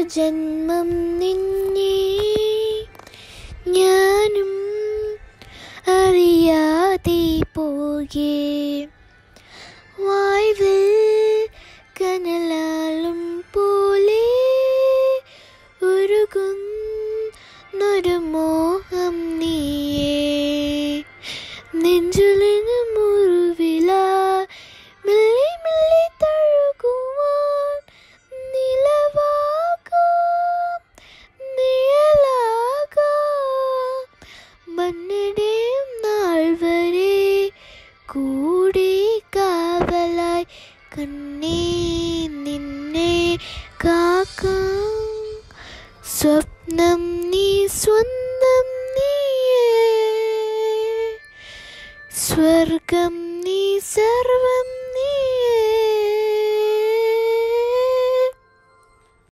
ജന്മം നിന്നെ ഞാനും അറിയാതെ പോകേ വായ്വിൽ കനലാലും പോലെ ഉരുകുന്നൊരു മോഹം നീയേ നെഞ്ചിലിന് മുറിവില മില്ലി മില്ലി തഴുകുവാൻ നിലവാകാം നിഴലാകാം മണ്ണിടേം നാൾ വരെ കൂടി കാവലായി കണ്ണേ നിന്നെ കാക്കാം സ്വപ്നം നീ സ്വന്തം നീയേ സ്വർഗം നീ സർവ